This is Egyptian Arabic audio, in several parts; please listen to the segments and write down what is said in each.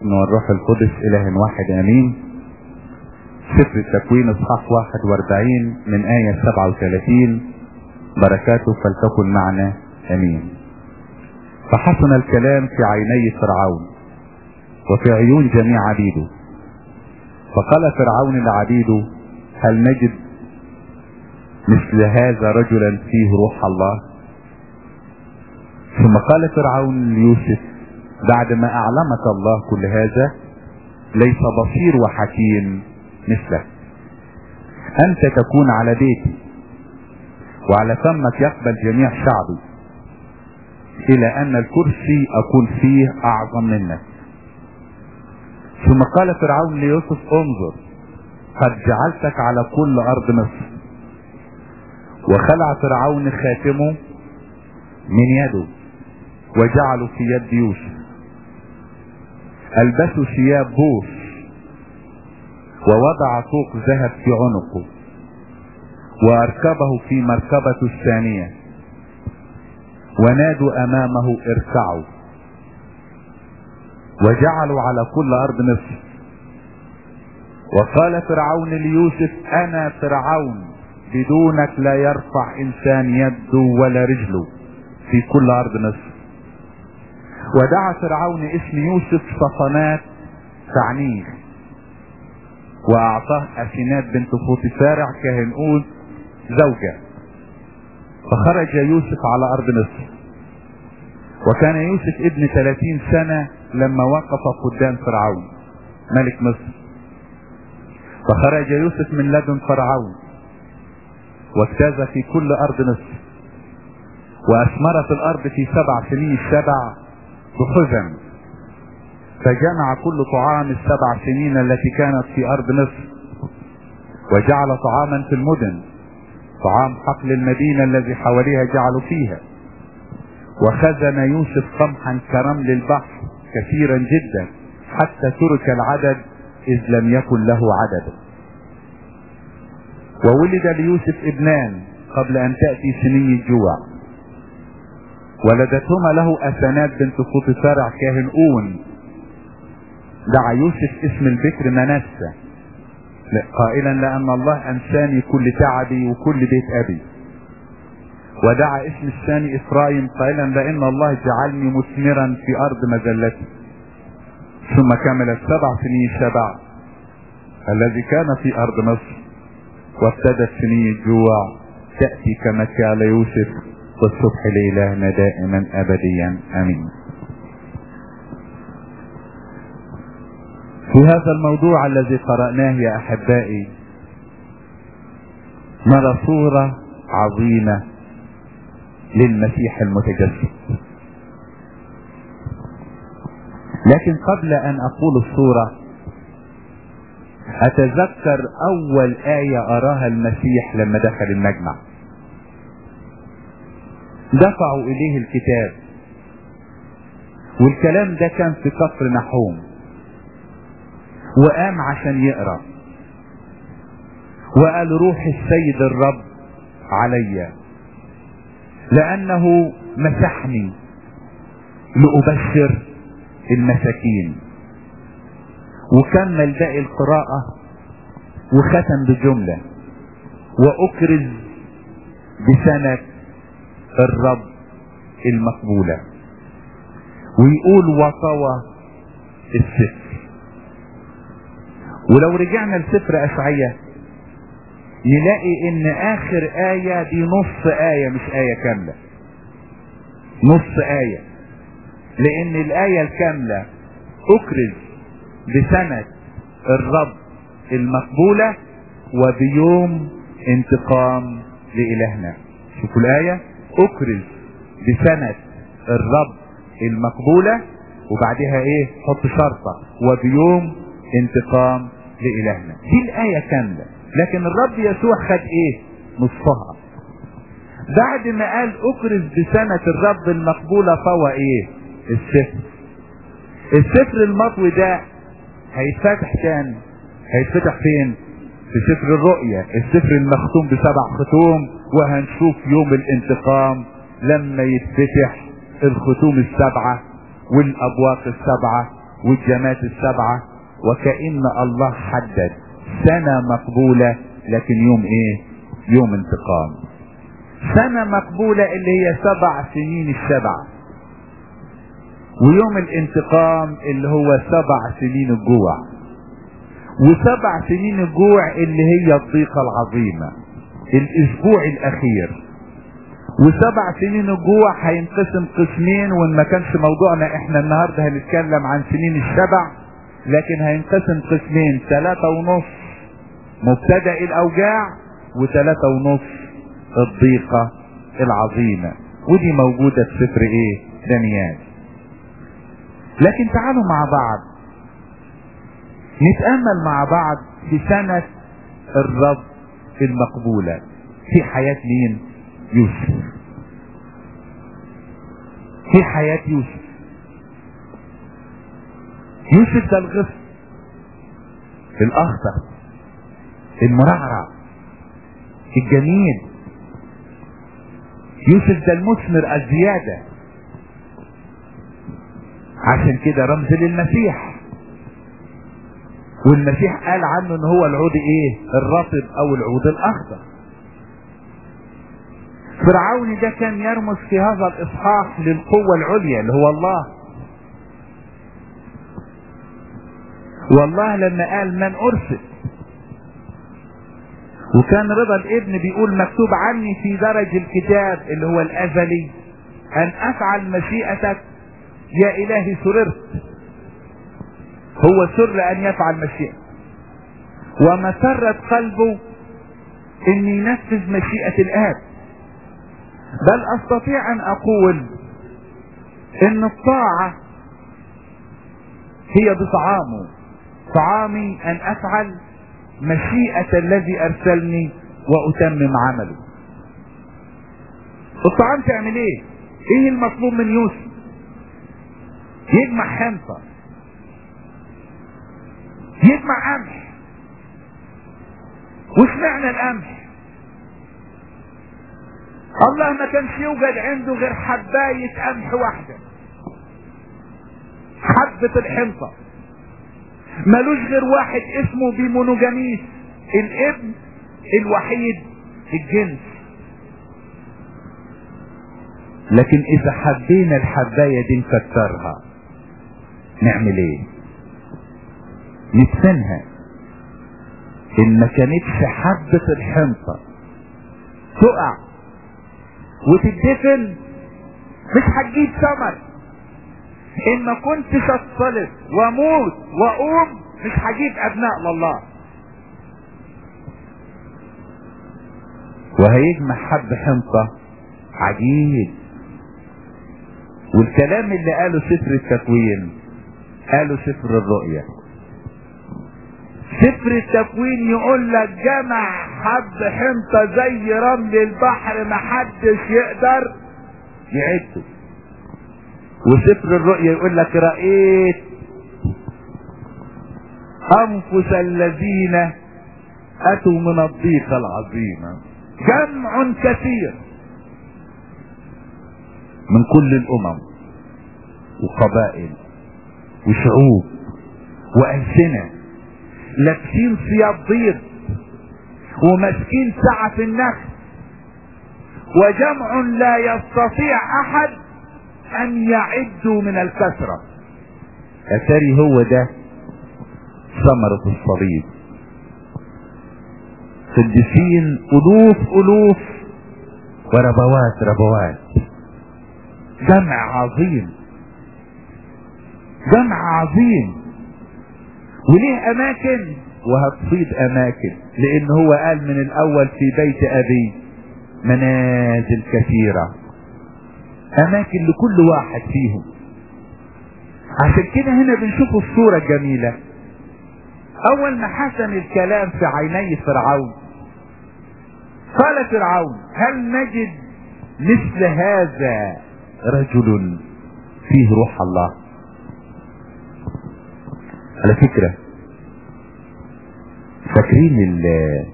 والروح القدس اله واحد امين سفر التكوين اصحاح 41 من آية 37 بركاته فلتكن معنا امين فحسن الكلام في عيني فرعون وفي عيون جميع عبيده فقال فرعون لعبيده هل نجد مثل هذا رجلا فيه روح الله ثم قال فرعون ليوسف بعدما اعلمك الله كل هذا ليس بصير وحكيم مثلك انت تكون على بيتي وعلى فمك يقبل جميع شعبي الى ان الكرسي اكون فيه اعظم منك ثم قال فرعون ليوسف انظر قد جعلتك على كل ارض مصر وخلع فرعون خاتمه من يده وجعله في يد يوسف البسوا ثياب بوس ووضع طوق ذهب في عنقه واركبه في مركبته الثانية ونادوا امامه اركعوا وجعلوا على كل ارض مصر وقال فرعون ليوسف انا فرعون بدونك لا يرفع انسان يده ولا رجله في كل ارض مصر ودعا فرعون اسم يوسف صفنات تعنيه واعطاه اسينات بنت فوطيفارع كهنقول زوجة فخرج يوسف على ارض مصر وكان يوسف ابن ثلاثين سنة لما وقف قدام فرعون ملك مصر فخرج يوسف من لدن فرعون واجتاز في كل ارض مصر واثمرت الارض في سبع سنين السبع بخزن فجمع كل طعام السبع سنين التي كانت في ارض مصر وجعل طعاما في المدن طعام حقل المدينة الذي حواليها جعلوا فيها وخزن يوسف قمحا كرمل البحر كثيرا جدا حتى ترك العدد اذ لم يكن له عدد وولد ليوسف ابنان قبل ان تأتي سنين الجوع ولدتهما له أسنات بنت فوطيفارع كاهن أون دعا يوسف اسم البكر منسى قائلا لأن الله أنساني كل تعبي وكل بيت أبي ودعا اسم الثاني إفرايم قائلا لأن الله جعلني مثمرا في أرض مذلتي ثم كملت سبع سنين شبع الذي كان في أرض مصر وابتدت سنين الجوع تأتي كما كان يوسف والصبح لإلهنا دائما أبديا أمين في هذا الموضوع الذي قرأناه يا أحبائي نرى صورة عظيمة للمسيح المتجسد لكن قبل أن أقول الصورة أتذكر أول آية أراها المسيح لما دخل المجمع دفعوا اليه الكتاب والكلام ده كان في كفر نحوم وقام عشان يقرا وقال روح السيد الرب عليا لانه مسحني لابشر المساكين وكمل باقي القراءة وختم بجملة واكرز بسنة الرب المقبولة ويقول وطوى السفر ولو رجعنا لسفر أشعية نلاقي ان اخر آية دي نص آية مش آية كاملة نص آية لان الآية الكاملة اكرز بسنة الرب المقبولة وبيوم انتقام لإلهنا شوفوا الآية اكرز بسنة الرب المقبولة وبعدها ايه حط شرطة وبيوم انتقام لإلهنا دي الآية كاملة لكن الرب يسوع خد ايه نصفها بعد ما قال اكرز بسنة الرب المقبولة فهو ايه السفر السفر المطوي ده هيتفتح تاني هيتفتح فين في سفر الرؤيا السفر المختوم بسبع ختوم وهنشوف يوم الانتقام لما يتفتح الختوم السبعة والابواق السبعة والجمات السبعة وكأن الله حدد سنة مقبولة لكن يوم ايه يوم انتقام سنة مقبولة اللي هي سبع سنين السبع ويوم الانتقام اللي هو سبع سنين الجوع وسبع سنين الجوع اللي هي الضيقة العظيمة الاسبوع الاخير وسبع سنين الجوع هينقسم قسمين وان ما كانش موضوعنا احنا النهاردة هنتكلم عن سنين السبع لكن هينقسم قسمين ثلاثة ونص مبتدأ الاوجاع وثلاثة ونص الضيقة العظيمة ودي موجودة في سفر ايه دانيال لكن تعالوا مع بعض نتأمل مع بعض في سنة الرب المقبولة في حياة مين يوسف في حياة يوسف يوسف ده الغصن الاخضر المرعرع الجميل يوسف ده المثمر الزيادة عشان كده رمز للمسيح والمسيح قال عنه ان هو العود ايه الرطب او العود الاخضر فرعون ده كان يرمز في هذا الاصحاح للقوة العليا اللي هو الله والله لما قال من ارسل وكان رضا الابن بيقول مكتوب عني في درج الكتاب اللي هو الازلي ان افعل مشيئتك يا الهي سررت هو سر ان يفعل مشيئة ومسرت قلبه ان ينفذ مشيئة الاب بل استطيع ان اقول ان الطاعة هي بطعامه طعامي ان افعل مشيئة الذي ارسلني واتمم عمله الطعام تعمل ايه ايه المطلوب من يوسف يجمع حنطة يجمع قمح وش معنى القمح الله ما كانش يوجد عنده غير حباية قمح واحدة حبة الحنطة ملوش غير واحد اسمه بمونوجاميس الابن الوحيد في الجنس لكن اذا حبينا الحباية دي نكترها نعمل ايه ندفنها ان ما كانتش حبة الحنطة تقع وتدفن مش هتجيب ثمر ان ما كنتش اتصلت واموت واقوم مش هجيب ابناء لله وهيجمع حب حنطة عجيب والكلام اللي قاله سفر التكوين قاله سفر الرؤيا سفر التكوين يقول لك جمع حب حنطة زي رمل البحر محدش يقدر يعده وسفر الرؤيا يقول لك رأيت أنفس الذين أتوا من الضيقة العظيمة جمع كثير من كل الأمم وقبائل وشعوب وألسنة لابسين ثياب بيض وماسكين سعة في النخل وجمع لا يستطيع أحد أن يعدوا من الكثرة أثري هو ده ثمرة الصليب قديسين ألوف ألوف وربوات ربوات جمع عظيم جمع عظيم وليه اماكن وهتصيد اماكن لان هو قال من الاول في بيت ابي منازل كثيرة اماكن لكل واحد فيهم عشان كده هنا بنشوف الصورة الجميلة اول ما حسن الكلام في عيني فرعون قال فرعون هل نجد مثل هذا رجل فيه روح الله على فكرة فاكرين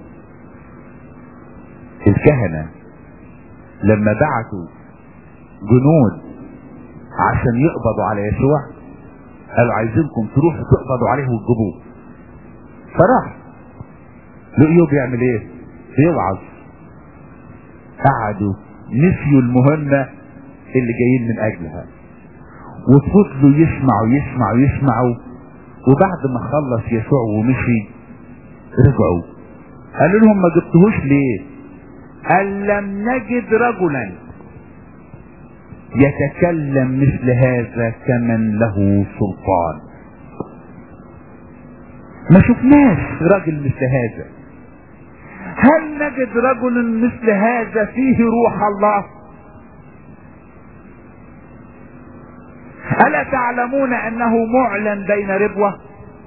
الكهنة لما بعتوا جنود عشان يقبضوا على يسوع قالوا عايزينكم تروحوا تقبضوا عليه وتجيبوه فراح لقيوه بيعمل ايه بيوعظ قعدوا نسيوا المهمة اللي جايين من اجلها وفضلوا يسمعوا يسمعوا يسمعوا وبعد ما خلص يسوع ومشي رجعوا قالوا لهم ما جبتهوش ليه قال لم نجد رجلا يتكلم مثل هذا كمن له سلطان ما شفناش راجل مثل هذا هل نجد رجل مثل هذا فيه روح الله ألا تعلمون أنه معلن بين ربوة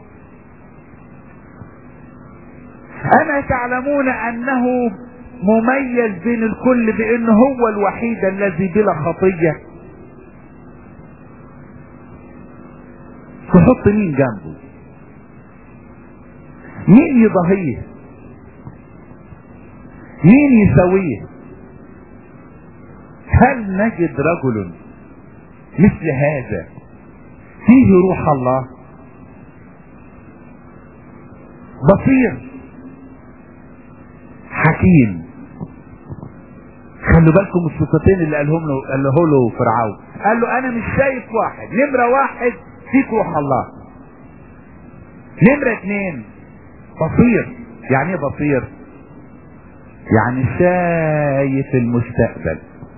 أما تعلمون أنه مميز بين الكل بأنه هو الوحيد الذي بلا خطية تحط مين جنبه مين يضاهيه مين يساويه هل نجد رجل مثل هذا فيه روح الله بصير حكيم خلوا بالكم الصفتين اللي قالهم له قاله له فرعون قال له انا مش شايف واحد نمرة واحد فيك روح الله نمرة اتنين بصير يعني ايه بصير يعني شايف المستقبل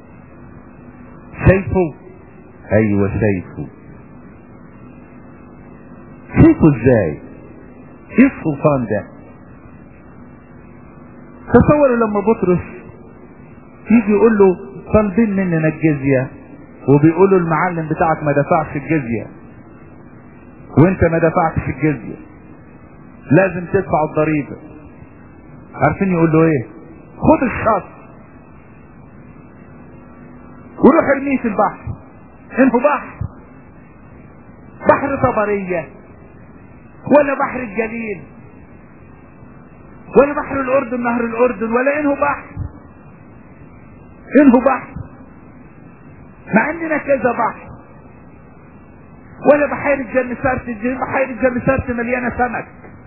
شايفه ايوه شايفه شايفه ازاي ايه السلطان ده تصوروا لما بطرس يجي يقول له طالبين مننا الجزية وبيقولوا المعلم بتاعك ما دفعش الجزية وانت ما دفعتش الجزية لازم تدفع الضريبة عارفين يقول له ايه خد الشط وروح ارميه في البحر انه بحر بحر طبرية ولا بحر الجليل ولا بحر الاردن نهر الاردن ولا انه بحر انه بحر مع عندنا كذا بحر ولا بحيرة جنسارت بحيرة جنسارت مليانة سمك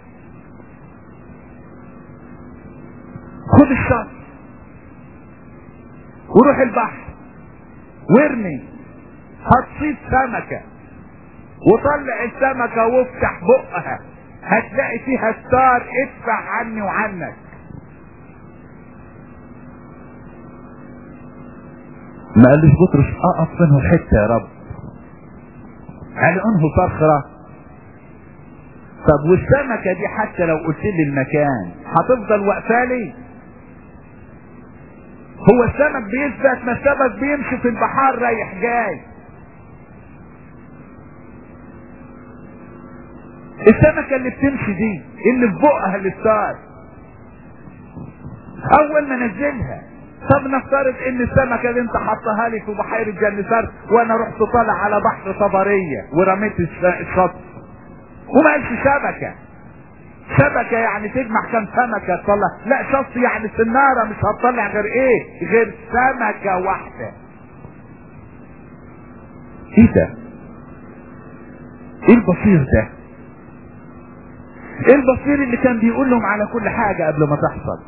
خد الشط وروح البحر وارمي هتصيد سمكة وطلع السمكة وافتح بقها هتلاقي فيها ستار ادفع عني وعنك ما قالش بطرس اقف منه حتة يا رب قال انه صخرة طب والسمكة دي حتى لو قلت لي المكان هتفضل واقفة لي هو السمك بيثبت ما السمك بيمشي في البحار رايح جاي السمكة اللي بتمشي دي اللي في بقها الستار اول ما نزلها طب نفترض ان السمكة اللي انت حطها لي في بحيرة جنسار وانا رحت طالع على بحر صبرية ورميت الشط وما قالش شبكة شبكة يعني تجمع كم سمكة تطلع لا شط يعني سنارة مش هتطلع غير ايه غير سمكة واحدة ايه ده ايه البصير ده ايه البصير اللي كان بيقول لهم على كل حاجة قبل ما تحصل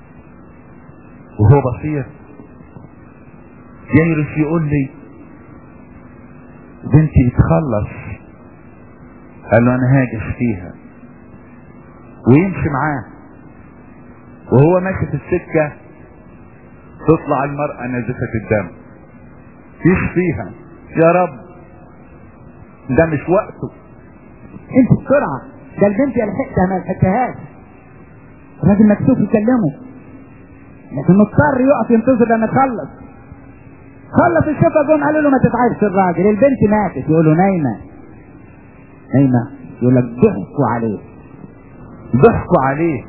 وهو بصير يجلس يقول لي بنتي بتخلص قال له انا هاجس فيها ويمشي معاه وهو ماشي في السكة تطلع المرأة نازفة الدم يشفيها يا رب ده مش وقته انت بسرعة ده البنت يا لحقتها ما لحقتهاش الراجل مكسوف يكلمه لكن مضطر يقف ينتظر لما تخلص خلص الشفا جم قالوا له ما تتعبش الراجل البنت ماتت يقول له نايمة نايمة يقول لك ضحكوا عليه ضحكوا عليه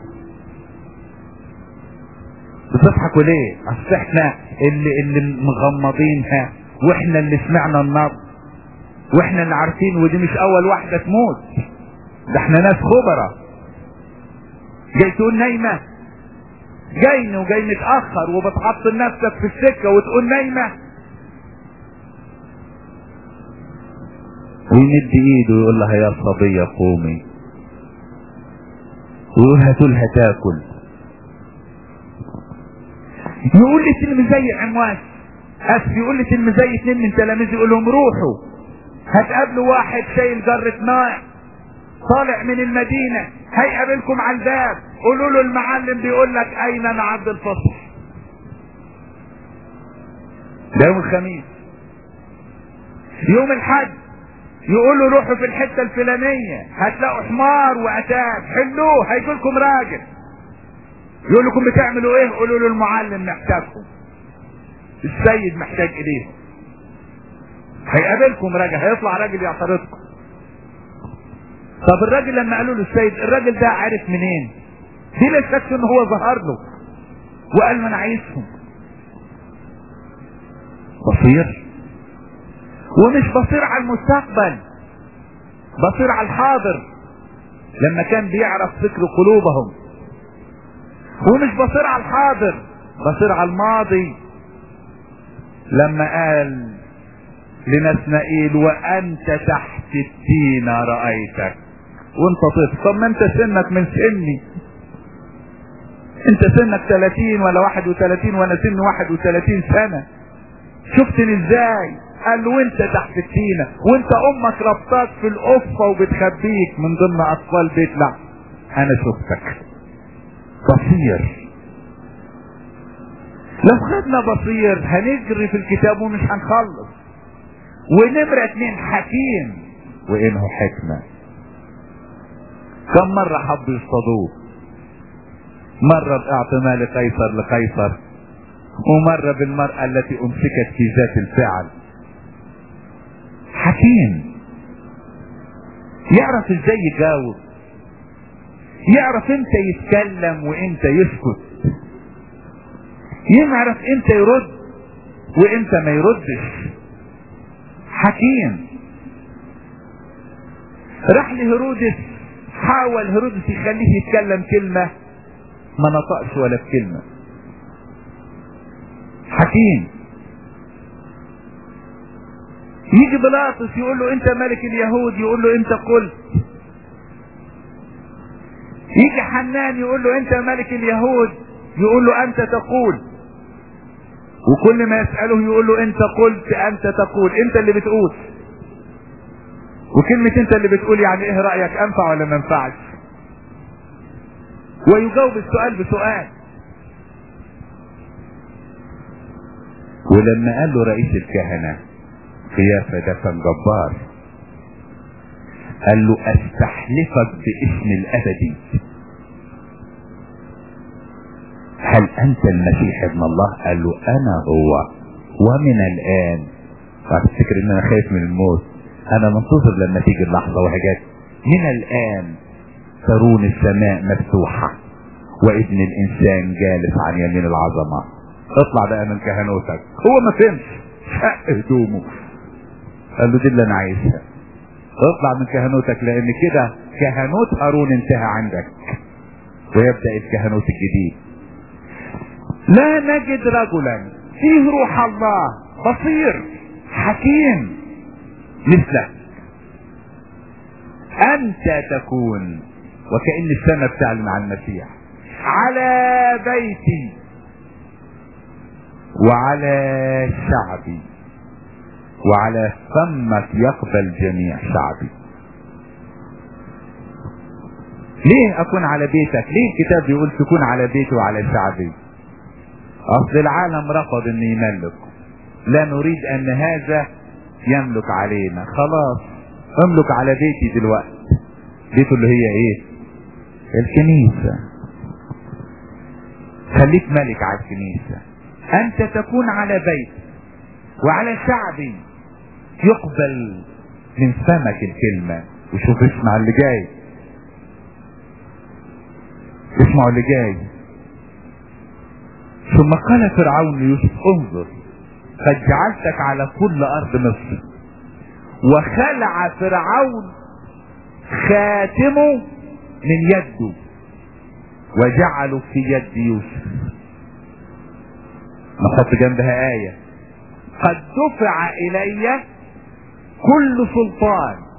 بتضحكوا ليه اصل احنا اللي اللي مغمضينها واحنا اللي سمعنا النبض واحنا اللي عارفين ودي مش اول واحدة تموت ده احنا ناس خبرة جاي تقول نايمة جاي وجاي متأخر وبتحط نفسك في السكة وتقول نايمة ويمد ايده ويقول لها يا صبية قومي ويقول هاتوا لها تاكل يقول لي تلميذي عمواس اسف يقول لي تلميذي اتنين من تلاميذي يقول لهم روحوا هتقابلوا واحد شايل جرة ماء طالع من المدينة هيقابلكم على الباب قولوا له المعلم بيقول لك اين نعد الفصل ده يوم الخميس يوم الحج يقول له روحوا في الحته الفلانيه هتلاقوا حمار واتاب حلوه هيجي لكم راجل يقول لكم بتعملوا ايه قولوا له المعلم محتاجكم السيد محتاج اليهم هيقابلكم راجل هيطلع راجل يعترضكم طب الراجل لما قالوا له السيد الراجل ده عارف منين دي لا شك ان هو ظهر له وقال ما انا عايزهم بصير ومش بصير على المستقبل بصير على الحاضر لما كان بيعرف فكر قلوبهم ومش بصير على الحاضر بصير على الماضي لما قال لنسنائيل وانت تحت التين رايتك وانت طفل طب ما انت سنك من سني انت سنك 30 ولا 31 وانا سن 31 سنه شفتني ازاي قال له وانت تحت التينه وانت امك ربطاك في القفه وبتخبيك من ضمن اطفال بيت لا انا شفتك بصير لو خدنا بصير هنجري في الكتاب ومش هنخلص ونمرة اتنين حكيم وانه حكمة كم مرة حبوا يصطادوه مرة باعطينا لقيصر لقيصر ومرة بالمرأة التي امسكت في ذات الفعل حكيم يعرف ازاي يجاوب يعرف امتى يتكلم وامتى يسكت يعرف امتى يرد وامتى ما يردش حكيم راح لهرودس حاول هرودس يخليه يتكلم كلمة ما نطقش ولا بكلمة حكيم يجي بلاطس يقول له انت ملك اليهود يقول له انت قلت يجي حنان يقول له انت ملك اليهود يقول له انت تقول وكل ما يسأله يقول له انت قلت انت تقول انت اللي بتقول وكلمة انت اللي بتقول يعني ايه رأيك انفع ولا ما ينفعش ويجاوب السؤال بسؤال ولما قال له رئيس الكهنة قيافة ده كان جبار قال له استحلفك باسم الابدي هل انت المسيح ابن الله قال له انا هو ومن الان فافتكر ان انا خايف من الموت انا منتظر لما تيجي اللحظة وهجات من الان ترون السماء مفتوحة وابن الانسان جالس عن يمين العظمة اطلع بقى من كهنوتك هو ما فهمش شق هدومه قال له دي اللي انا عايزها اطلع من كهنوتك لان كده كهنوت هارون انتهى عندك ويبدأ الكهنوت الجديد لا نجد رجلا فيه روح الله بصير حكيم مثلك انت تكون وكأن السنة بتعلن عن المسيح على بيتي وعلى شعبي وعلى فمك يقبل جميع شعبي ليه اكون على بيتك ليه الكتاب بيقول تكون على بيتي وعلى شعبي اصل العالم رفض ان يملك لا نريد ان هذا يملك علينا خلاص املك على بيتي دلوقتي بيته اللي هي ايه الكنيسة خليك ملك على الكنيسة انت تكون على بيت وعلى شعبي يقبل من فمك الكلمة وشوف اسمع اللي جاي اسمعوا اللي جاي ثم قال فرعون ليوسف انظر قد جعلتك على كل ارض مصر وخلع فرعون خاتمه من يده وجعله في يد يوسف نحط جنبها آية قد دفع إلي كل سلطان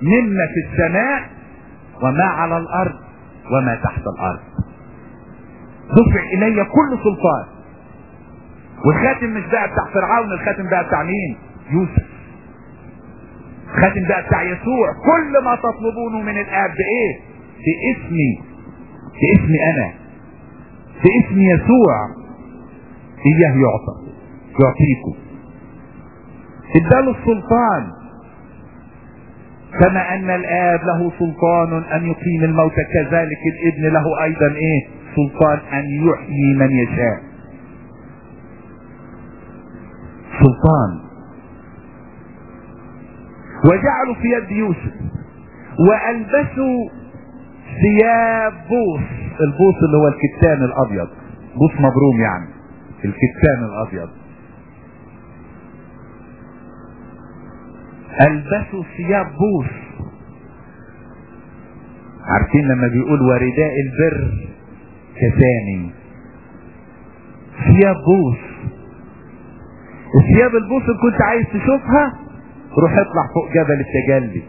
مما في السماء وما على الارض وما تحت الارض دفع الي كل سلطان والخاتم مش بقى بتاع فرعون الخاتم بقى بتاع مين يوسف الخاتم بقى بتاع يسوع كل ما تطلبونه من الاب بايه باسمي باسمي انا باسم يسوع اياه يعطى يعطيكم اداله السلطان كما ان الاب له سلطان ان يقيم الموتى كذلك الابن له ايضا ايه سلطان ان يحيي من يشاء سلطان وجعلوا في يد يوسف والبسوا ثياب بوس البوس اللي هو الكتان الابيض بوس مبروم يعني الكتان الابيض البسوا ثياب بوس عارفين لما بيقول ورداء البر كثاني ثياب بوس الثياب البوس اللي كنت عايز تشوفها روح اطلع فوق جبل التجلي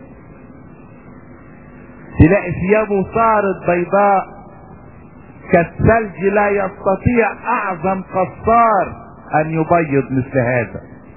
تلاقي ثيابه صارت بيضاء كالثلج لا يستطيع اعظم قصار ان يبيض مثل هذا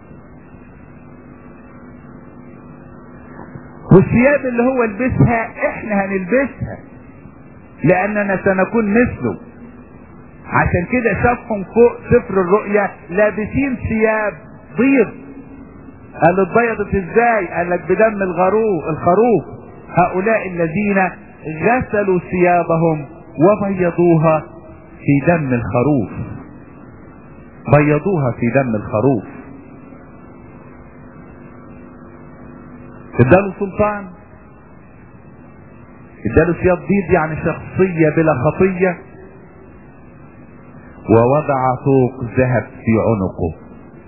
والثياب اللي هو لبسها احنا هنلبسها لاننا سنكون مثله عشان كده شافهم فوق سفر الرؤيا لابسين ثياب بيض قال اتبيضت ازاي قال لك بدم الغروف الخروف هؤلاء الذين غسلوا ثيابهم وبيضوها في دم الخروف بيضوها في دم الخروف اداله سلطان اداله ثياب بيض يعني شخصية بلا خطية ووضع طوق ذهب في عنقه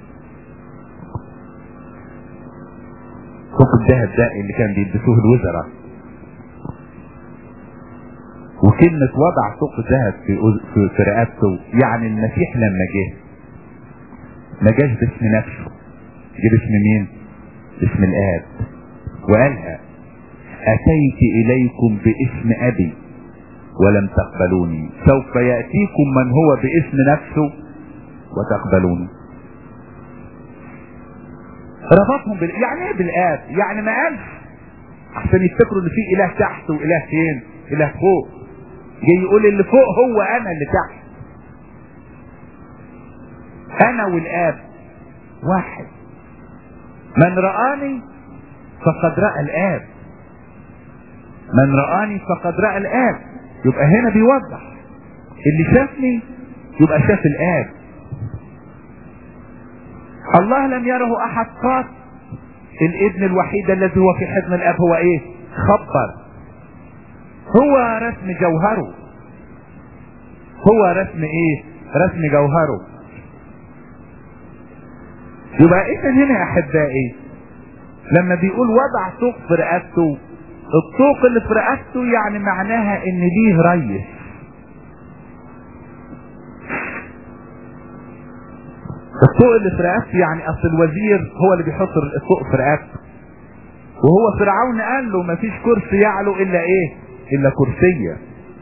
طوق الذهب ده اللي كان بيلبسوه الوزراء وكلمة وضع طوق ذهب في في, في رقبته يعني المسيح لما جه ما جاش باسم نفسه جه باسم مين؟ باسم الآب وقالها أتيت إليكم باسم أبي ولم تقبلوني سوف يأتيكم من هو باسم نفسه وتقبلوني ربطهم بال... يعني ايه بالآب يعني ما قالش عشان يفتكروا ان في اله تحت واله فين اله فوق جاي يقول اللي فوق هو انا اللي تحت انا والاب واحد من رآني فقد رأى الآب من رآني فقد رأى الآب يبقى هنا بيوضح اللي شافني يبقى شاف الآب الله لم يره أحد قط الابن الوحيد الذي هو في حضن الآب هو إيه؟ خبر هو رسم جوهره هو رسم إيه؟ رسم جوهره يبقى إذا هنا يا أحبائي لما بيقول وضع طوق في رقبته الطوق اللي في رقبته يعني معناها ان ليه ريس الطوق اللي في رقبته يعني اصل الوزير هو اللي بيحط الطوق في رقبته وهو فرعون قال له مفيش كرسي يعلو الا ايه الا كرسية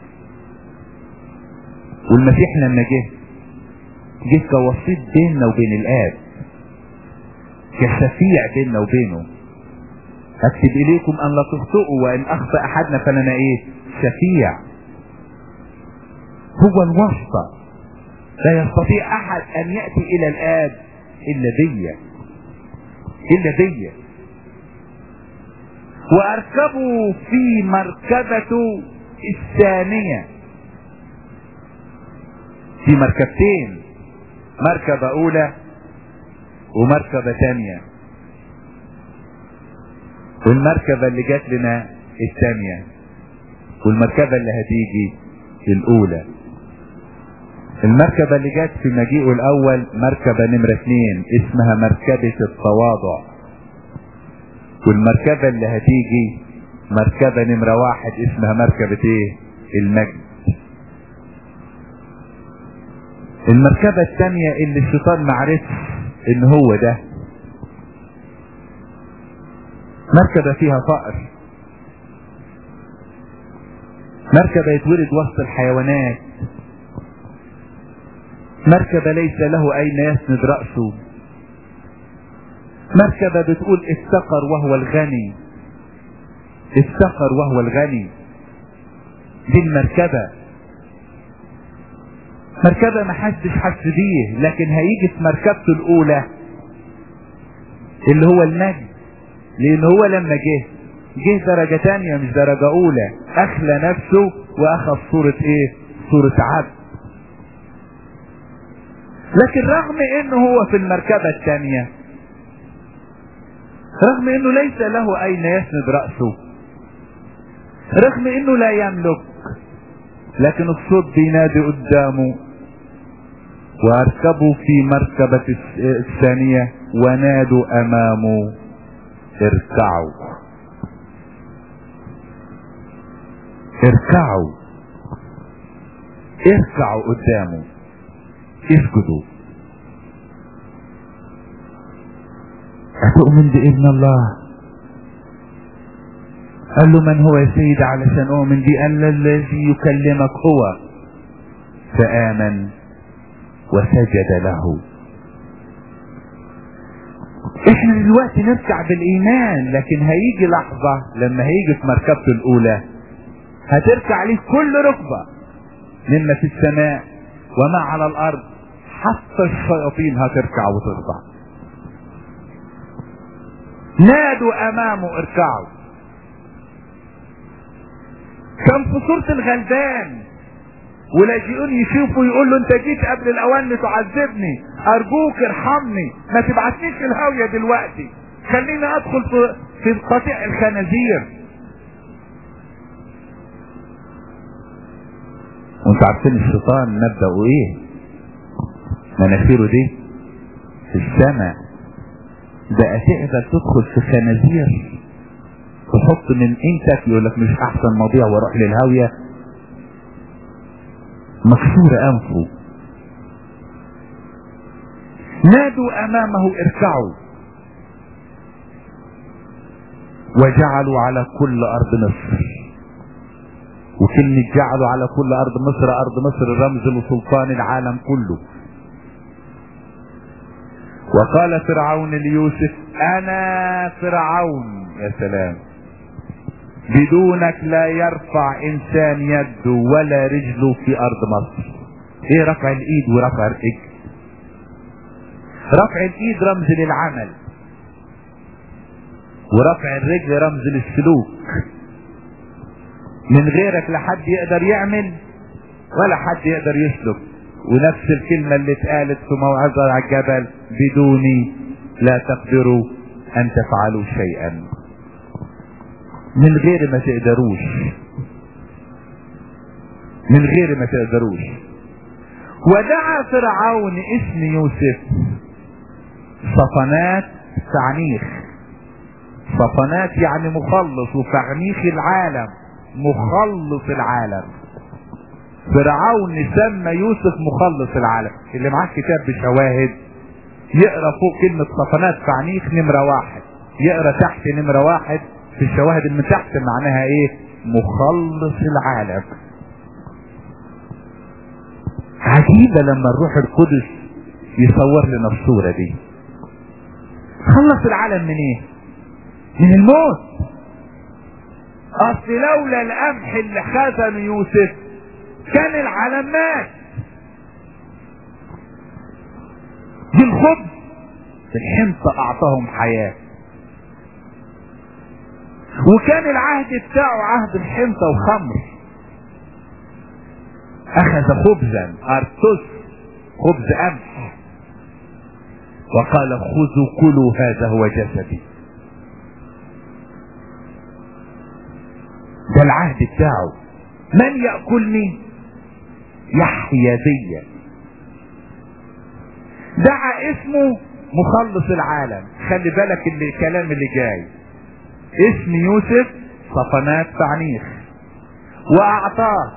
والمسيح لما جه جه كوسيط بيننا وبين الاب كشفيع بيننا وبينه اكتب اليكم ان لا تخطئوا وان اخطا احدنا فلنا ايه شفيع هو الواسطة لا يستطيع احد ان يأتي الى الاب الا بيا الا بيا واركبوا في مركبته الثانية في مركبتين مركبة اولى ومركبة تانية والمركبة اللي جات لنا الثانية والمركبة اللي هتيجي الاولى المركبة اللي جات في مجيئه الاول مركبة نمرة اثنين اسمها مركبة التواضع والمركبة اللي هتيجي مركبة نمرة واحد اسمها مركبة ايه المجد المركبة الثانية اللي الشيطان معرفش ان هو ده مركبة فيها فقر مركبة يتولد وسط الحيوانات مركبة ليس له أين يسند رأسه مركبة بتقول افتقر وهو الغني افتقر وهو الغني دي المركبة مركبة ما حدش حس بيه لكن هيجي في مركبته الأولى اللي هو المجد لأن هو لما جه جه درجة تانية مش درجة أولى أخلى نفسه وأخذ صورة إيه؟ صورة عبد لكن رغم انه هو في المركبة الثانية رغم انه ليس له اين يسند رأسه رغم انه لا يملك لكن الصوت بينادي قدامه واركبوا في مركبة الثانية ونادوا امامه اركعوا اركعوا اركعوا قدامه اسجدوا أتؤمن بإذن الله قال له من هو يا سيد علشان أؤمن بي قال الذي يكلمك هو فآمن وسجد له احنا دلوقتي نركع بالايمان لكن هيجي لحظة لما هيجي في مركبته الاولى هتركع عليه كل ركبة مما في السماء وما على الارض حتى الشياطين هتركع وتخضع نادوا امامه اركعوا كان في صورة الغلبان ولاجئون يشوفوا يقول له انت جيت قبل الاوان لتعذبني ارجوك ارحمني ما تبعتنيش الهاوية دلوقتي خليني ادخل في في قطيع الخنازير وانتوا عارفين الشيطان مبدأه ايه مناخيره دي في السماء بقى تقدر تدخل في خنازير تحط من انتك يقول لك مش احسن مضيع واروح للهاوية مكسور انفه نادوا امامه اركعوا وجعلوا على كل ارض مصر وكلمة جعلوا على كل ارض مصر ارض مصر رمز لسلطان العالم كله وقال فرعون ليوسف انا فرعون يا سلام بدونك لا يرفع انسان يده ولا رجله في ارض مصر ايه رفع الايد ورفع الرجل رفع الايد رمز للعمل ورفع الرجل رمز للسلوك من غيرك لا حد يقدر يعمل ولا حد يقدر يسلك ونفس الكلمة اللي اتقالت في موعظة على الجبل بدوني لا تقدروا ان تفعلوا شيئا من غير ما تقدروش من غير ما تقدروش ودعا فرعون اسم يوسف صفنات تعنيخ صفنات يعني مخلص وتعنيخ العالم مخلص العالم فرعون سمى يوسف مخلص العالم اللي معاه كتاب بشواهد يقرا فوق كلمة صفنات تعنيخ نمرة واحد يقرا تحت نمرة واحد في الشواهد اللي من تحت معناها ايه مخلص العالم عجيبة لما الروح القدس يصور لنا الصورة دي خلص العالم من ايه من الموت اصل لولا القمح اللي خزن يوسف كان العالم مات دي الخبز الحنطة اعطاهم حياه وكان العهد بتاعه عهد الحنطة وخمر اخذ خبزا ارتس خبز قمح وقال خذوا كلوا هذا هو جسدي ده العهد بتاعه من يأكلني يحيا بيا دعا اسمه مخلص العالم خلي بالك اللي الكلام اللي جاي اسم يوسف صفنات تعنيخ واعطاه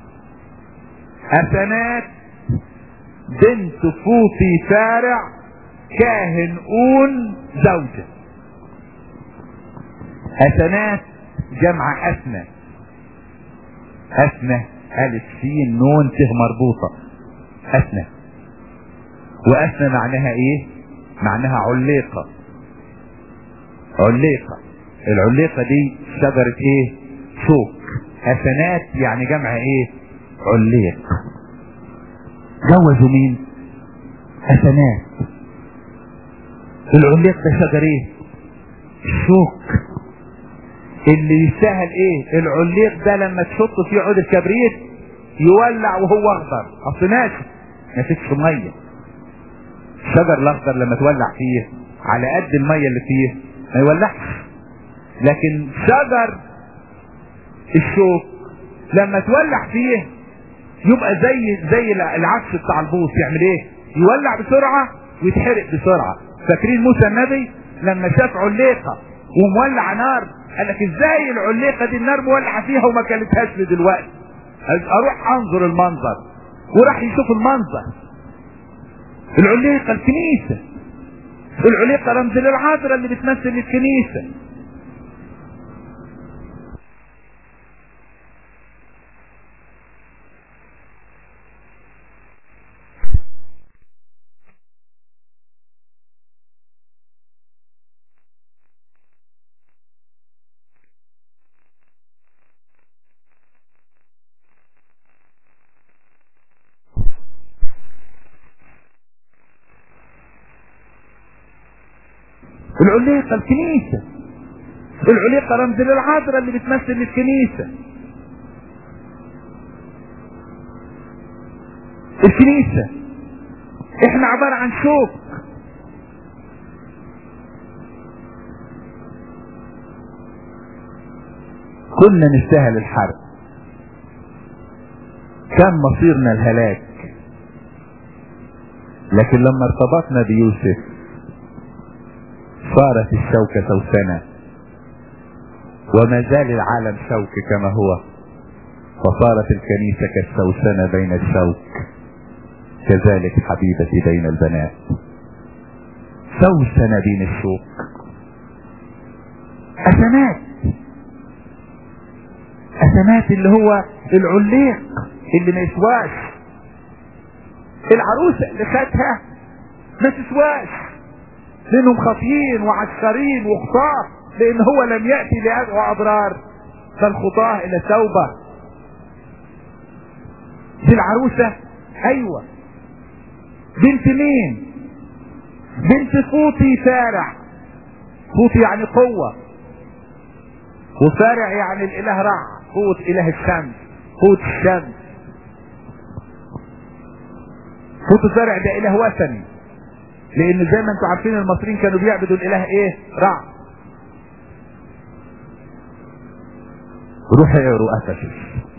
أسنات بنت فوطي فارع كاهن اون زوجة أسنات جمع أسنى أثنى ألف سين نون ت مربوطة أثنى وأثنى معناها إيه؟ معناها عليقة عليقة العليقة دي شجرة إيه؟ شوك أثنات يعني جمع إيه؟ عليق جوزوا مين؟ أثنات العليق ده شجر إيه؟ الشوك اللي يستاهل ايه العليق ده لما تحط فيه عود الكبريت يولع وهو اخضر اصل ماشي ما فيش ميه الشجر الاخضر لما تولع فيه على قد الميه اللي فيه ما يولعش لكن شجر الشوك لما تولع فيه يبقى زي زي العكس بتاع البوص يعمل ايه يولع بسرعه ويتحرق بسرعه فاكرين موسى النبي لما شاف عليقه ومولع نار قال لك ازاي العليقه دي النار مولعه فيها وما كلتهاش لدلوقتي اروح انظر المنظر وراح يشوف المنظر العليقه الكنيسه العليقه رمز للعذراء اللي بتمثل الكنيسه العليقة الكنيسة العليقة رمز للعذراء اللي بتمثل الكنيسة الكنيسة احنا عبارة عن شوك كنا نستاهل الحرب كان مصيرنا الهلاك لكن لما ارتبطنا بيوسف صارت الشوكة سوسنة وما زال العالم شوك كما هو فصارت الكنيسة كالسوسنة بين الشوك كذلك حبيبتي بين البنات سوسنة بين الشوك أسمات أسمات اللي هو العليق اللي ما يسواش العروسة اللي خدها ما تسواش لانهم خاطيين وعسكرين وخطاه لان هو لم يأتي لأدعو أضرار فالخطاه إلى توبة دي العروسة أيوة بنت مين بنت صوتي سارع صوتي يعني قوة وسارع يعني الإله رع قوة إله الشمس قوة الشمس صوت سارع ده إله وثني لان زي ما انتم عارفين المصريين كانوا بيعبدوا الاله ايه رع روح اقروا افسس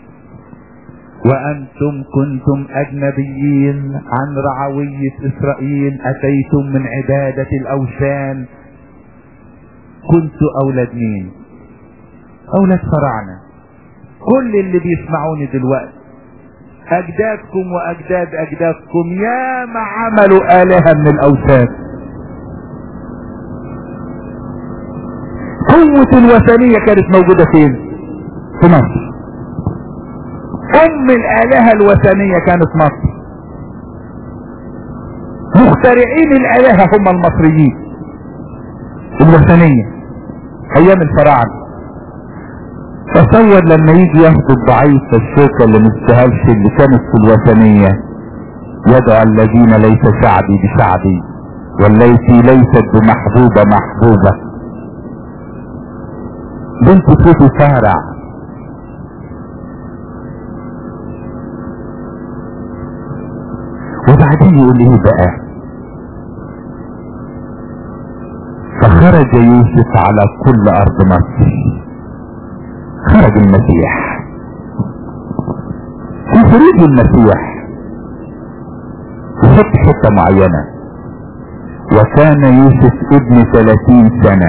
وانتم كنتم اجنبيين عن رعوية اسرائيل اتيتم من عبادة الاوثان كنت اولاد مين اولاد فراعنة كل اللي بيسمعوني دلوقتي اجدادكم واجداد اجدادكم يا ما عملوا الهة من الاوثان قوة الوثنية كانت موجودة فين في مصر ام الالهة الوثنية كانت مصر مخترعين الالهة هم المصريين الوثنية ايام الفراعنة تصور لما يجي ياخد الضعيف الشوكة اللي مستهلش اللي كانت في الوثنية يدعو الذين ليس شعبي بشعبي والتي ليست بمحبوبة محبوبة بنت صوتي سارع وبعدين يقول لي بقى فخرج يوسف على كل ارض مصر خرج المسيح في خروج المسيح يحط حته معينه وكان يوسف ابن ثلاثين سنه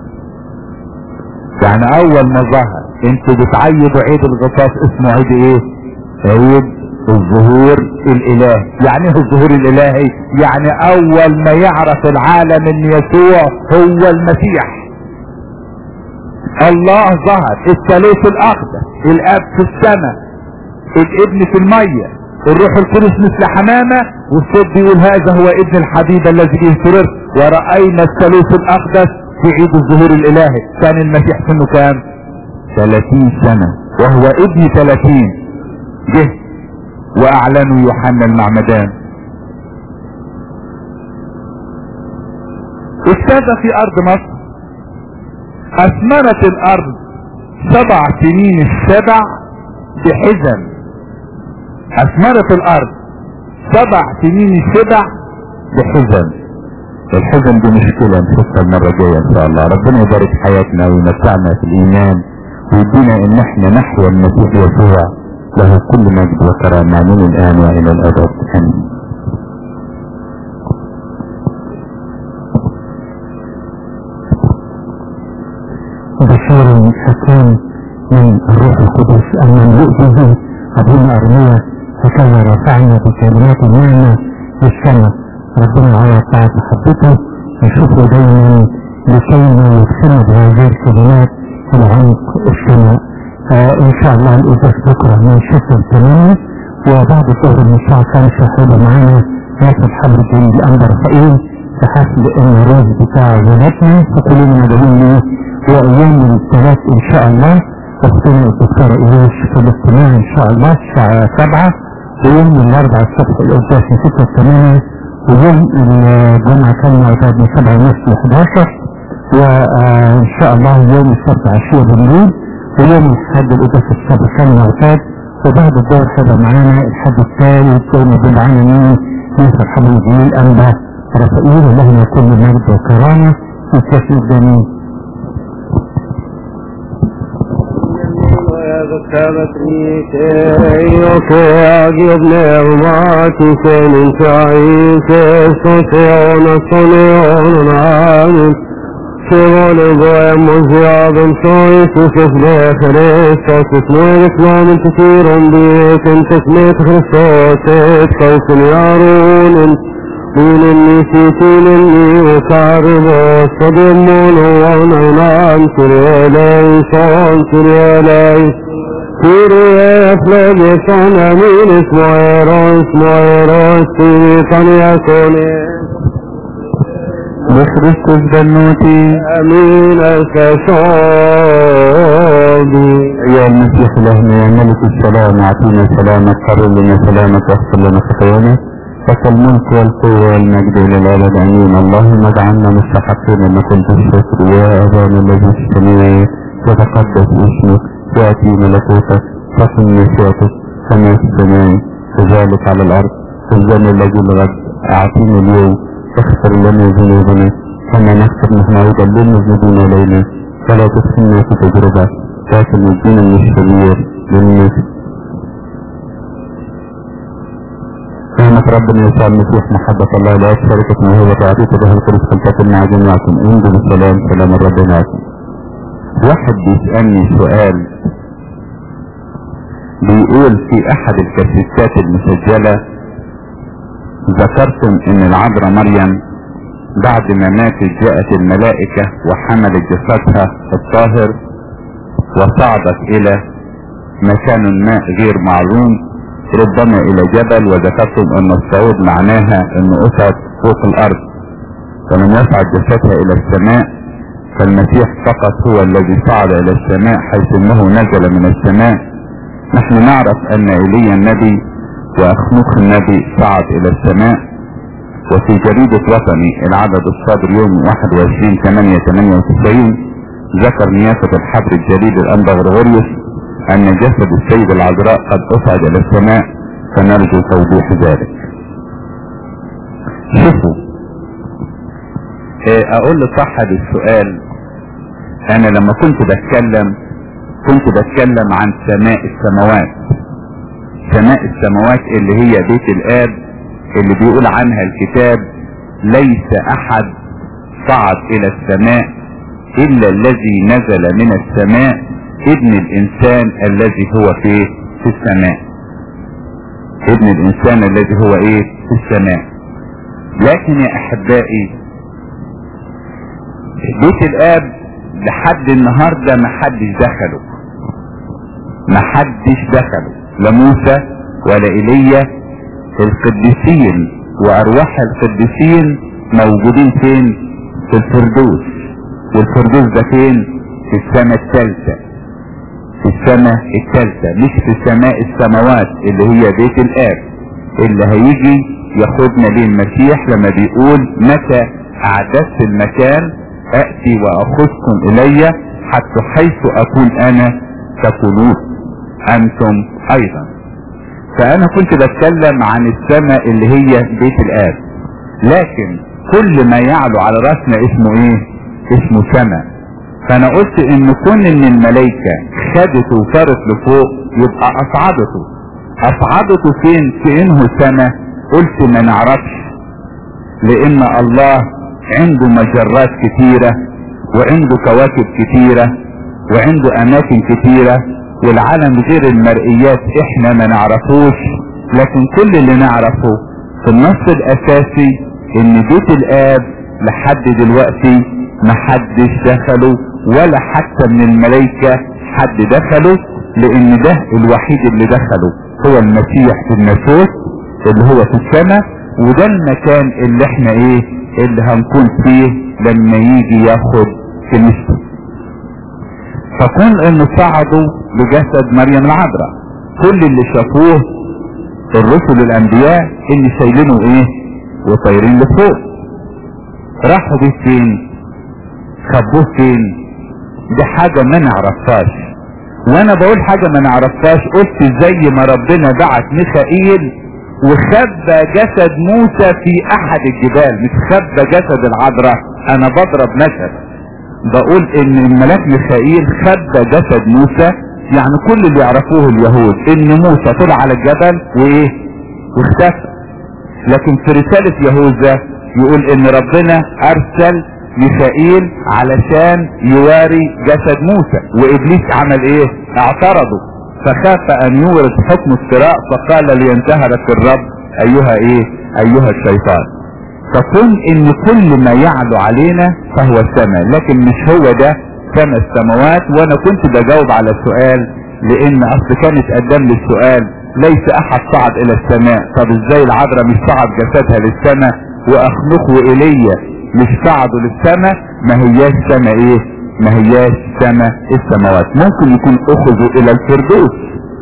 يعني اول ما ظهر انتوا بتعيدوا عيد الغطاس اسمه عيد ايه عيد الظهور الالهي يعني ايه الظهور الالهي يعني اول ما يعرف العالم ان يسوع هو المسيح الله ظهر الثالوث الاقدس الاب في السماء الابن في المية الروح القدس مثل حمامة والصوت بيقول هذا هو ابن الحبيب الذي به سررت ورأينا الثالوث الأقدس في عيد الظهور الإلهي كان المسيح سنه كام 30 سنة وهو ابن 30 جه وأعلنوا يوحنا المعمدان اجتاز في أرض مصر أثمرت الأرض سبع سنين السبع بحزن أثمرت الأرض سبع سنين السبع بحزن الحزن دي مشكلة نشوفها المرة الجاية إن شاء الله ربنا يبارك حياتنا ويمتعنا في الإيمان ويدينا إن إحنا نحيا المسيح يسوع له كل مجد وكرامة من الآن وإلى الأبد آمين بشار حكيم من الروح القدس المملوء به أبونا أرميا هكذا رفعنا بكلمات النعمة للسماء ربنا على طاعة محبته نشوفه دايما لكيما يدخلنا بهذه الكلمات إلى عمق السماء آه إن شاء الله الإجازة بكرة من شفر ثمانية وبعد الظهر من الساعة خمسة هيبقى معانا ياسر حمد الدين الأنبا رفائيل في حفل الروز بتاع ولادنا فكلنا مدعوين ليه وأيام الثلاث إن شاء الله أختنا الدكتورة إيش في الاجتماع إن شاء الله الساعة سبعة ويوم الأربعاء الصبح القداس من ستة وثمانية ويوم الجمعة كان معتاد من سبعة ونص ل 11 وإن شاء الله يوم السبت عشية بالليل ويوم الأحد القداس الصبح كان معتاد وبعد الظهر هيبقى معانا الحد الثالث يوم بالعالم مين يوسف حمد جميل أنبا رفائيل اللهم يكون المجد والكرامة في كشف الجميل Sivole goemos jaben sois es Christus es nuevos namen te tiran bieten tes met Christus et kaufen jarunen Dinen nisitinen ni ukarbo Sodimon ونعلم سريالي صان سريالي سريا فلجسان أمين اسمعي راس اسمعي راس سيطان يكوني بخريستوس بنوتي أمين الكشابي يا المسيح لهنا يا ملك السلام اعطينا سلامك قرر لنا سلامك واغفر لنا خطايانا لك الملك والقوة والمجد إلى الأبد آمين اللهم اجعلنا مستحقين لكل الشكر يا أبانا الذي في السماء يتقدس اسمك يأتي ملكوتك تكن مشيئتك كما في السماء كذلك على الأرض في الجنة الذي الغد أعطينا اليوم اغفر لنا ذنوبنا كما نغفر نحن أيضا للمذنبين إلينا فلا تدخلنا في تجربة لكن نجينا من الشرير للناس نعمة ربنا يسوع المسيح محبة الله لا شركة موهبة وعطية الروح القدس فلتكن مع جميعكم انجو بالسلام سلام الرب معكم واحد بيسألني سؤال بيقول في احد الكاسيتات المسجلة ذكرتم ان العذراء مريم بعد ما ماتت جاءت الملائكة وحملت جسدها الطاهر وصعدت الى مكان ما غير معلوم ربما الى جبل وذكرتم ان الصعود معناها انه اصعد فوق الارض فمن يصعد جسدها الى السماء فالمسيح فقط هو الذي صعد الى السماء حيث انه نزل من السماء نحن نعرف ان ايليا النبي واخنوخ النبي صعد الى السماء وفي جريدة وطني العدد الصادر يوم 21 8 98 ذكر نيافة الحبر الجليل الانبا غرغوريوس ان جسد السيد العذراء قد اصعد الى السماء فنرجو توضيح ذلك شوفوا إيه اقول لصاحب السؤال انا لما كنت بتكلم كنت بتكلم عن سماء السماوات سماء السماوات اللي هي بيت الاب اللي بيقول عنها الكتاب ليس احد صعد الى السماء الا الذي نزل من السماء ابن الانسان الذي هو في في السماء ابن الانسان الذي هو ايه في السماء لكن يا احبائي بيت الاب لحد النهاردة ما حدش دخله ما حدش دخله لموسى ولا ايليا القديسين وارواح القديسين موجودين فين في الفردوس والفردوس ده فين في السماء الثالثة في السماء الثالثة مش في سماء السماوات اللي هي بيت الآب اللي هيجي ياخدنا ليه المسيح لما بيقول متى أعددت المكان أأتي وأخذكم إلي حتى حيث أكون أنا تكونون أنتم أيضا فأنا كنت بتكلم عن السماء اللي هي بيت الآب لكن كل ما يعلو على راسنا اسمه ايه اسمه سماء فانا قلت ان كون ان الملائكة خدته وصارت لفوق يبقى اصعدته اصعدته فين في انه سماء قلت ما نعرفش لان الله عنده مجرات كتيرة وعنده كواكب كتيرة وعنده اماكن كتيرة والعالم غير المرئيات احنا ما نعرفوش لكن كل اللي نعرفه في النص الاساسي ان بيت الاب لحد دلوقتي ما حدش دخله ولا حتى من الملائكة حد دخله لان ده الوحيد اللي دخله هو المسيح في الناسوت اللي هو في السماء وده المكان اللي احنا ايه اللي هنكون فيه لما يجي ياخد كنيسته فكون انه صعدوا بجسد مريم العذراء كل اللي شافوه الرسل الانبياء اللي شايلينه ايه وطايرين لفوق راحوا بيه فين خبوه فين دي حاجة ما نعرفهاش وانا بقول حاجة ما نعرفهاش قلت زي ما ربنا بعت ميخائيل وخبى جسد موسى في احد الجبال مش خبى جسد العذراء انا بضرب مثل بقول ان الملاك ميخائيل خبى جسد موسى يعني كل اللي يعرفوه اليهود ان موسى طلع على الجبل وايه واختفى لكن في رسالة يهوذا يقول ان ربنا ارسل ميخائيل علشان يواري جسد موسى وابليس عمل ايه اعترضه فخاف ان يورد حكم الصراع فقال لينتهرك الرب ايها ايه ايها الشيطان فكن ان كل ما يعلو علينا فهو السماء لكن مش هو ده سماء السماوات وانا كنت بجاوب على السؤال لان اصل كان اتقدم لي السؤال ليس احد صعد الى السماء طب ازاي العذراء مش صعد جسدها للسماء واخنوخ وايليا مش صعدوا للسماء ما هياش سماء ايه ما هياش سماء السماوات ممكن يكون اخذوا الى الفردوس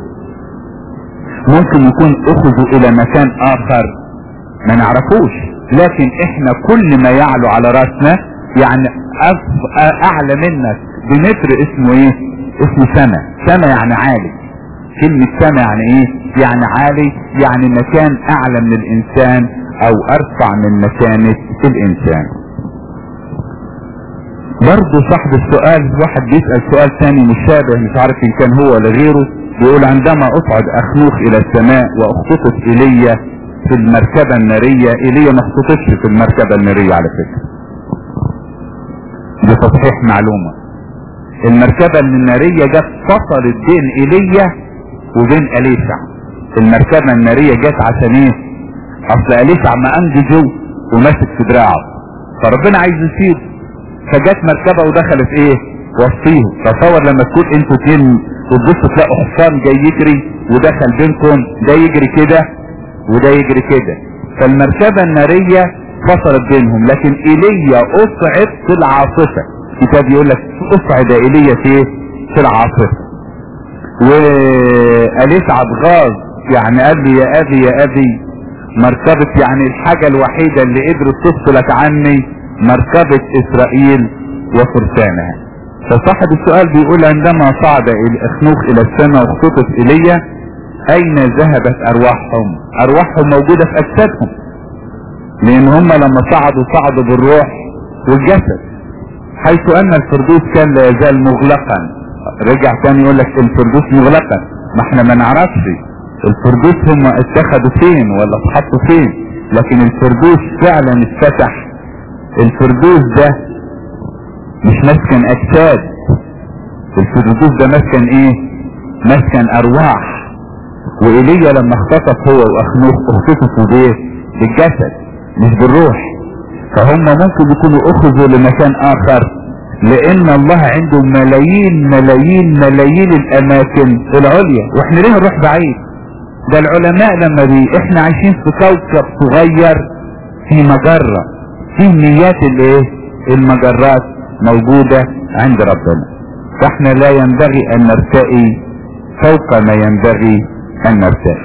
ممكن يكون اخذوا الى مكان اخر ما نعرفوش لكن احنا كل ما يعلو على راسنا يعني أف- اعلى منك بمتر اسمه ايه اسمه سماء سماء يعني عالي كلمة سماء يعني ايه يعني عالي يعني مكان اعلى من الانسان او ارفع من مكانة الانسان برضه صاحب السؤال واحد بيسأل سؤال تاني مشابه مش عارف ان كان هو ولا غيره بيقول عندما اصعد اخنوخ الى السماء واختطف ايليا في المركبة النارية ايليا ما اختطفش في المركبة النارية على فكرة دي تصحيح معلومة المركبة النارية جت فصلت بين ايليا وبين اليشع المركبة النارية جت عشان ايه اصل اليشع ما انجزه وماسك في دراعه فربنا عايز يسيبه فجت مركبة ودخلت ايه وسطيهم تصور لما تكون انتوا اتنين وتبصوا تلاقوا حصان جاي يجري ودخل بينكم ده يجري كده وده يجري كده فالمركبة النارية فصلت بينهم لكن ايليا اصعد في العاصفة الكتاب يقول لك اصعد ايليا في ايه في العاصفة واليسعد غاز يعني قال لي يا ابي يا ابي مركبة يعني الحاجة الوحيدة اللي قدرت تفصلك عني مركبة اسرائيل وفرسانها فصاحب السؤال بيقول عندما صعد الاخنوخ الى السماء واختطف ايليا اين ذهبت ارواحهم ارواحهم موجودة في اجسادهم لان هم لما صعدوا صعدوا بالروح والجسد حيث ان الفردوس كان لا يزال مغلقا رجع تاني يقول لك الفردوس مغلقا ما احنا ما نعرفش الفردوس هم اتخذوا فين ولا اتحطوا فين لكن الفردوس فعلا اتفتح الفردوس ده مش مسكن اجساد الفردوس ده مسكن ايه مسكن ارواح وايليا لما اختطف هو واخنوخ اختطفوا بايه بالجسد مش بالروح فهم ممكن يكونوا اخذوا لمكان اخر لان الله عنده ملايين ملايين ملايين الاماكن العليا واحنا ليه نروح بعيد ده العلماء لما بي احنا عايشين في كوكب صغير في مجرة في مئات الايه المجرات موجودة عند ربنا فاحنا لا ينبغي ان نرتقي فوق ما ينبغي ان نرتقي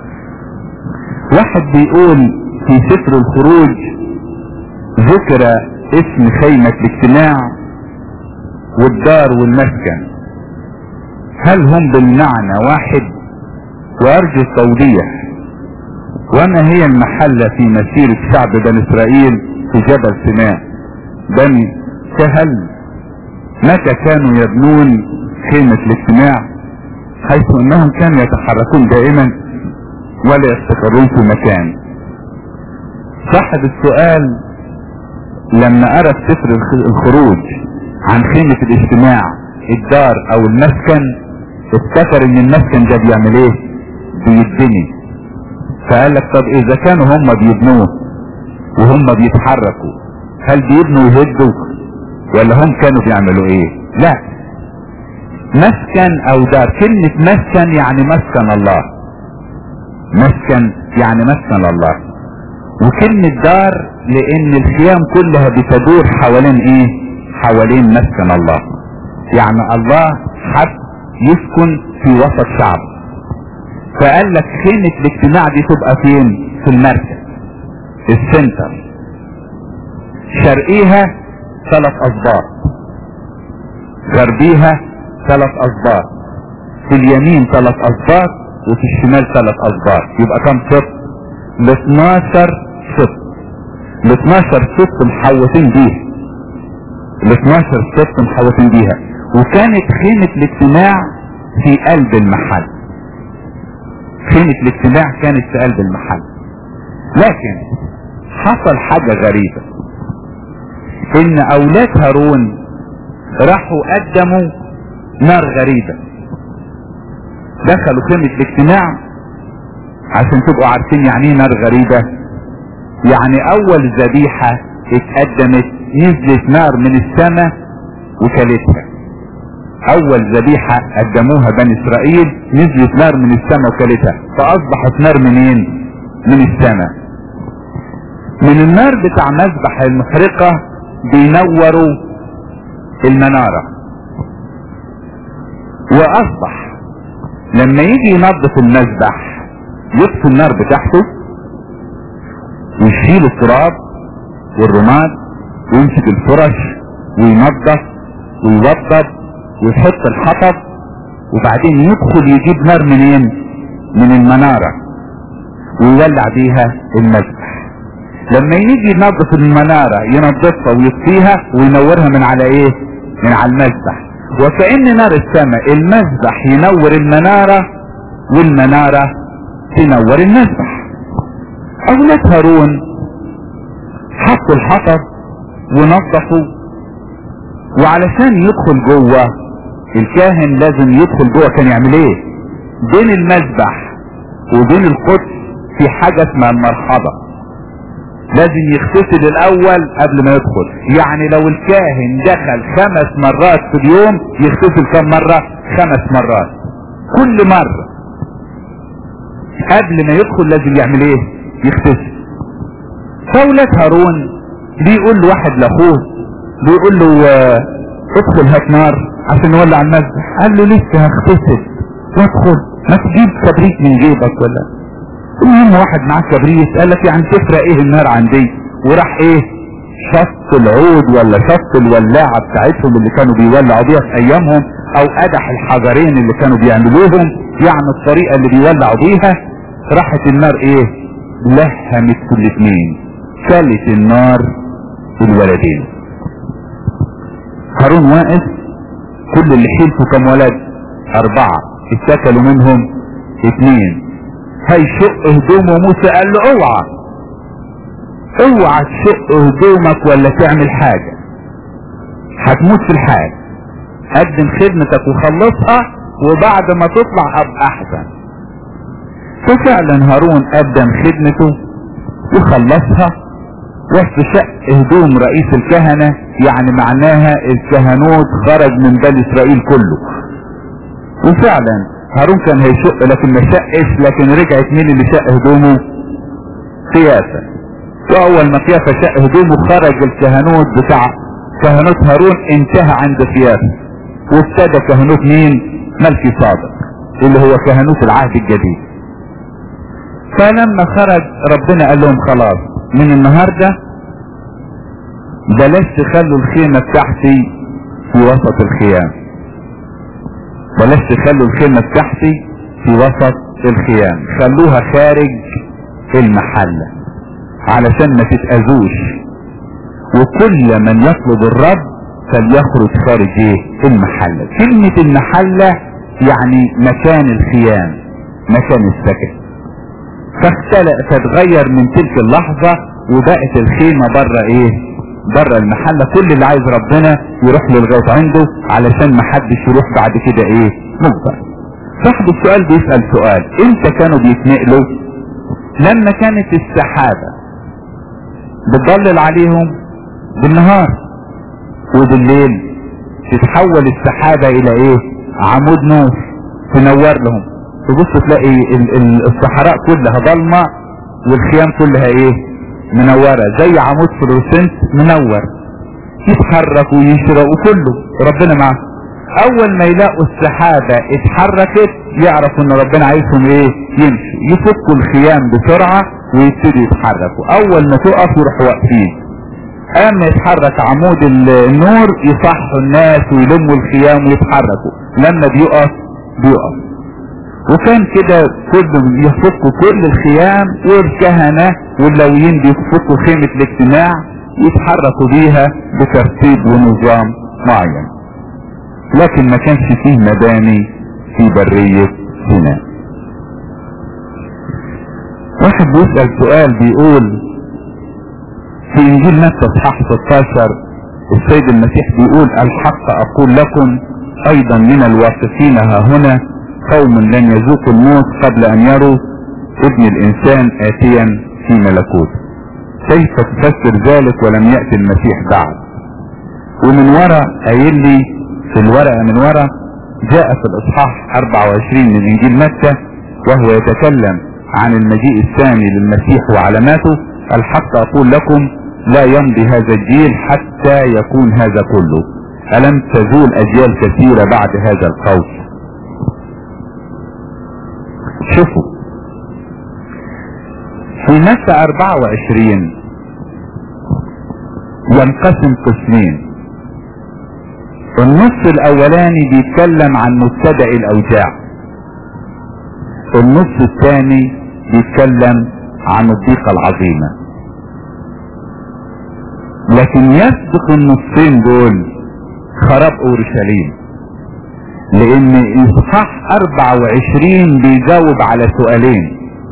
واحد بيقول في سفر الخروج ذكر اسم خيمة الاجتماع والدار والمسكن هل هم بالمعنى واحد وارجو التوضيح وما هي المحلة في مسيرة شعب بني اسرائيل في جبل سيناء بني سهل متى كانوا يبنون خيمة الاجتماع حيث انهم كانوا يتحركون دائما ولا يستقرون في مكان صاحب السؤال لما قرأ سفر الخروج عن خيمة الاجتماع الدار او المسكن افتكر ان المسكن ده بيعمل ايه بيتبني فقال لك طب اذا كانوا هم بيبنوه وهم بيتحركوا هل بيبنوا ويهدوا ولا هم كانوا بيعملوا ايه لا مسكن او دار كلمة مسكن يعني مسكن الله مسكن يعني مسكن الله وكلمة دار لان الخيام كلها بتدور حوالين ايه حوالين مسكن الله يعني الله حب يسكن في وسط شعب فقال لك خيمة الاجتماع دي تبقى فين في المركز السنتر شرقيها ثلاث اسباط غربيها ثلاث اسباط في اليمين ثلاث اسباط وفي الشمال ثلاث اسباط يبقى كم سبط ال 12 سبط ال 12 سبط محوطين بيها ال 12 سبط محوطين بيها وكانت خيمة الاجتماع في قلب المحل خيمة الاجتماع كانت في قلب المحل لكن حصل حاجة غريبة ان اولاد هارون راحوا قدموا نار غريبة دخلوا خيمة الاجتماع عشان تبقوا عارفين يعني ايه نار غريبة يعني اول ذبيحة اتقدمت نزلت نار من السماء وكلتها اول ذبيحة قدموها بني اسرائيل نزلت نار من السماء وكلتها فاصبحت نار منين من السماء من النار بتاع مذبح المحرقة بينوروا المنارة واصبح لما يجي ينظف المذبح يطفي النار بتاعته ويشيل التراب والرماد ويمسك الفرش وينظف ويوضب ويحط الحطب وبعدين يدخل يجيب نار منين من المنارة ويولع بيها المذبح لما يجي ينظف المنارة ينظفها ويطفيها وينورها من على ايه من على المذبح وكأن نار السماء المذبح ينور المنارة والمنارة تنور المذبح اولاد هارون حطوا الحطب ونظفوا وعلشان يدخل جوه الكاهن لازم يدخل جوه كان يعمل ايه بين المذبح وبين القدس في حاجة اسمها المرحبة لازم يغتسل الاول قبل ما يدخل يعني لو الكاهن دخل خمس مرات في اليوم يغتسل كم مرة خمس مرات كل مرة قبل ما يدخل لازم يعمل ايه يغتسل فولاد هارون بيقول له واحد لاخوه بيقول له آه، ادخل هات نار عشان نولع المذبح قال له لسه هغتسل وادخل ما تجيب كبريت من جيبك ولا المهم واحد معاه كبريت قال لك يعني تفرق ايه النار عندي وراح ايه شط العود ولا شط الولاعة بتاعتهم اللي كانوا بيولعوا بيها في ايامهم او قدح الحجرين اللي كانوا بيعملوهم يعني الطريقة اللي بيولعوا بيها راحت النار ايه لهمت في الاتنين كلت النار الولدين هارون واقف كل اللي حيلته كم ولد اربعة اتكلوا منهم اتنين هيشق هدومه موسى قال له اوعى اوعى تشق هدومك ولا تعمل حاجة هتموت في الحال قدم خدمتك وخلصها وبعد ما تطلع ابقى احسن ففعلا هارون قدم خدمته وخلصها وسط شق هدوم رئيس الكهنة يعني معناها الكهنوت خرج من بني اسرائيل كله وفعلا هارون كان هيشق لكن ما شقش لكن رجعت مين اللي شق هدومه قياسة واول ما قياسة شق هدومه خرج الكهنوت بتاع كهنوت هارون انتهى عند قياسة وابتدى كهنوت مين ملكي صادق اللي هو كهنوت العهد الجديد فلما خرج ربنا قال لهم خلاص من النهارده بلاش تخلوا الخيمة بتاعتي في وسط الخيام بلاش تخلوا الخيمة بتاعتي في وسط الخيام خلوها خارج المحلة علشان ما تتأذوش وكل من يطلب الرب فليخرج خارج ايه المحلة كلمة المحلة يعني مكان الخيام مكان السكن فاختلق فتغير من تلك اللحظة وبقت الخيمة بره ايه بره المحلة كل اللي عايز ربنا يروح له لغاية عنده علشان محدش يروح بعد كده ايه مجبر صاحب السؤال بيسأل سؤال امتى كانوا بيتنقلوا لما كانت السحابة بتضلل عليهم بالنهار وبالليل تتحول السحابة الى ايه عمود نور تنور لهم تبص تلاقي ال- ال- الصحراء كلها ضلمة والخيام كلها ايه منورة زي عمود فلوسنت منور يتحرك ويشرق وكله ربنا معاه اول ما يلاقوا السحابة اتحركت يعرفوا ان ربنا عايزهم ايه يمشوا يفكوا الخيام بسرعة ويبتدوا يتحركوا اول ما تقف يروحوا واقفين اما يتحرك عمود ال- النور يصحوا الناس ويلموا الخيام ويتحركوا لما بيقف بيقف وكان كده كل يفكوا كل الخيام والكهنة واللويين بيفكوا خيمة الاجتماع يتحركوا بيها بترتيب ونظام معين لكن ما كانش فيه مباني في برية سيناء واحد بيسأل سؤال بيقول في انجيل متى اصحاح 16 السيد المسيح بيقول الحق اقول لكم ايضا من الواقفين ها هنا قوم لن يذوقوا الموت قبل ان يروا ابن الانسان اتيا في ملكوته كيف تفسر ذلك ولم يأتي المسيح بعد ومن ورا قايل لي في الورقة من ورا جاء في الاصحاح 24 من انجيل متى وهو يتكلم عن المجيء الثاني للمسيح وعلاماته الحق اقول لكم لا يمضي هذا الجيل حتى يكون هذا كله ألم تزول أجيال كثيرة بعد هذا القول شوفوا في متى 24 ينقسم قسمين النص الاولاني بيتكلم عن مبتدأ الاوجاع النص الثاني بيتكلم عن الضيقة العظيمة لكن يسبق النصين دول خراب اورشليم لان اصحاح 24 بيجاوب على سؤالين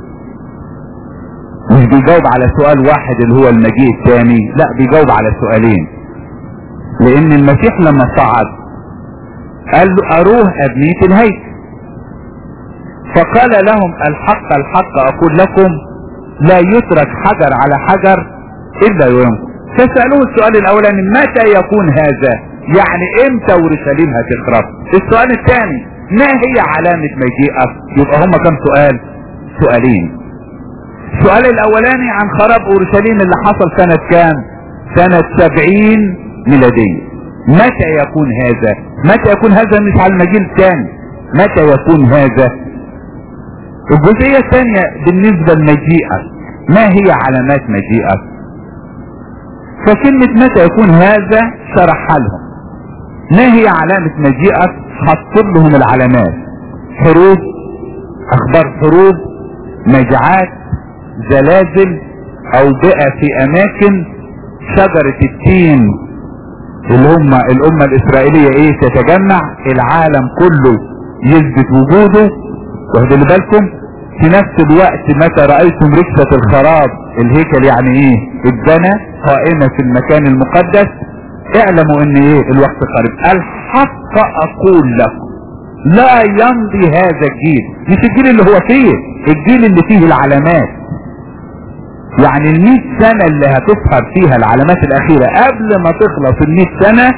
مش بيجاوب على سؤال واحد اللي هو المجيء الثاني لا بيجاوب على سؤالين لان المسيح لما صعد قال له اروه ابنية الهيكل فقال لهم الحق الحق اقول لكم لا يترك حجر على حجر الا ينقض فسألوه السؤال الاولاني متى يكون هذا يعني امتى اورشليم هتخرب السؤال الثاني ما هي علامة مجيئك يبقى هما كم سؤال سؤالين السؤال الاولاني عن خراب اورشليم اللي حصل سنة كام سنة سبعين ميلادية متى يكون هذا متى يكون هذا مش على المجيء الثاني متى يكون هذا الجزئية الثانية بالنسبة لمجيئك ما هي علامات مجيئك فكلمة متى يكون هذا شرحها لهم ما هي علامة مجيئك حط لهم العلامات حروب اخبار حروب مجاعات زلازل اوبئة في اماكن شجرة التين اللي هم الامة الاسرائيلية ايه تتجمع العالم كله يثبت وجوده واخدوا بالكم في نفس الوقت متى رأيتم ركسة الخراب الهيكل يعني ايه اتبنى قائمة في المكان المقدس اعلموا ان ايه الوقت قريب الحق اقول لكم لا يمضي هذا الجيل مش الجيل اللي هو فيه الجيل اللي فيه العلامات يعني المئة سنة اللي هتظهر فيها العلامات الأخيرة قبل ما تخلص المئة سنة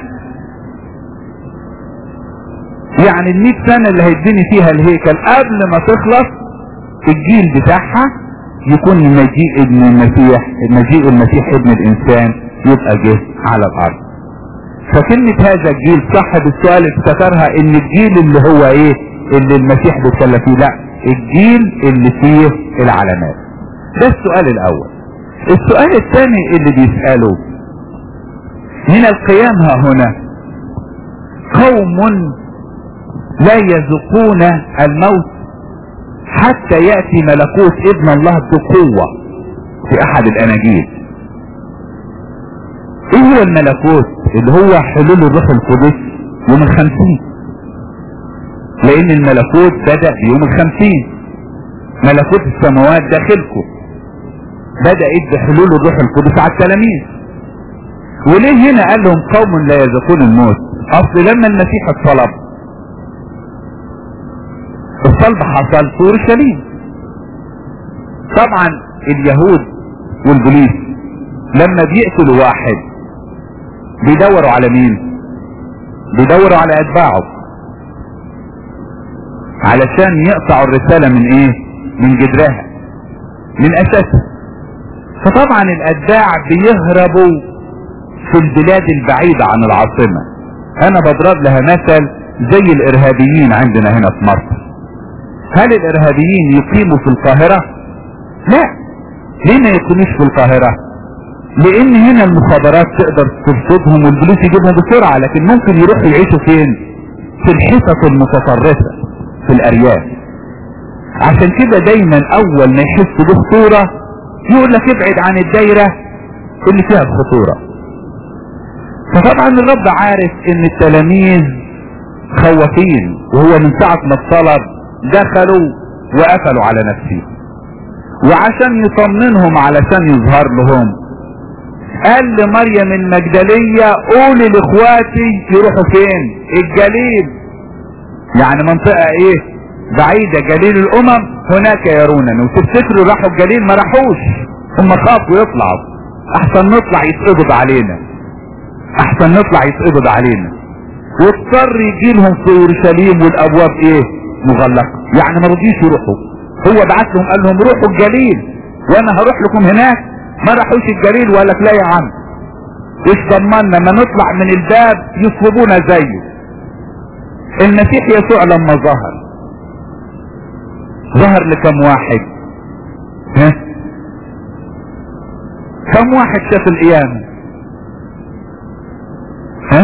يعني المئة سنة اللي هيتبني فيها الهيكل قبل ما تخلص الجيل بتاعها يكون مجيء ابن المسيح مجيء المسيح ابن الإنسان يبقى جه على الأرض فكلمة هذا الجيل صاحب السؤال افتكرها ان الجيل اللي هو ايه اللي المسيح بيتكلم فيه لا الجيل اللي فيه العلامات ده السؤال الاول السؤال الثاني اللي بيسأله من القيام ها هنا قوم لا يذوقون الموت حتى يأتي ملكوت ابن الله بقوة في احد الاناجيل ايه هو الملكوت اللي هو حلول الروح القدس يوم الخمسين لان الملكوت بدأ بيوم الخمسين ملكوت السماوات داخلكم بدأت بحلول الروح القدس على التلاميذ وليه هنا قال لهم قوم لا يذوقون الموت اصل لما المسيح اتصلب الصلب حصل في اورشليم طبعا اليهود والبوليس لما بيقتلوا واحد بيدوروا على مين بيدوروا على اتباعه علشان يقطعوا الرسالة من ايه من جدرها من اساسها فطبعا الاتباع بيهربوا في البلاد البعيدة عن العاصمة انا بضرب لها مثل زي الارهابيين عندنا هنا في مصر هل الارهابيين يقيموا في القاهرة لا ليه ما يقيموش في القاهرة لان هنا المخابرات تقدر ترصدهم والبوليس يجيبهم بسرعة لكن ممكن يروحوا يعيشوا فين في الحتت المتطرفة في الارياف عشان كده دايما اول ما يحس بخطورة يقول لك ابعد عن الدايرة اللي فيها الخطورة فطبعا الرب عارف ان التلاميذ خوافين وهو من ساعة ما اتصلب دخلوا وقفلوا على نفسهم وعشان يطمنهم علشان يظهر لهم قال لمريم المجدلية قولي لاخواتي يروحوا فين الجليل يعني منطقة ايه بعيدة جليل الامم هناك يرونني وتفتكروا راحوا الجليل ما راحوش هم خافوا يطلعوا احسن نطلع يتقبض علينا احسن نطلع يتقبض علينا واضطر يجيلهم في اورشليم والابواب ايه مغلقة يعني ما رضيش يروحوا هو بعت لهم قال لهم روحوا الجليل وانا هروح لكم هناك ما راحوش الجليل وقال لك لا يا عم ايش ضمنا ما نطلع من الباب يصلبونا زيه المسيح يسوع لما ظهر ظهر لكم واحد ها كم واحد شاف القيامة ها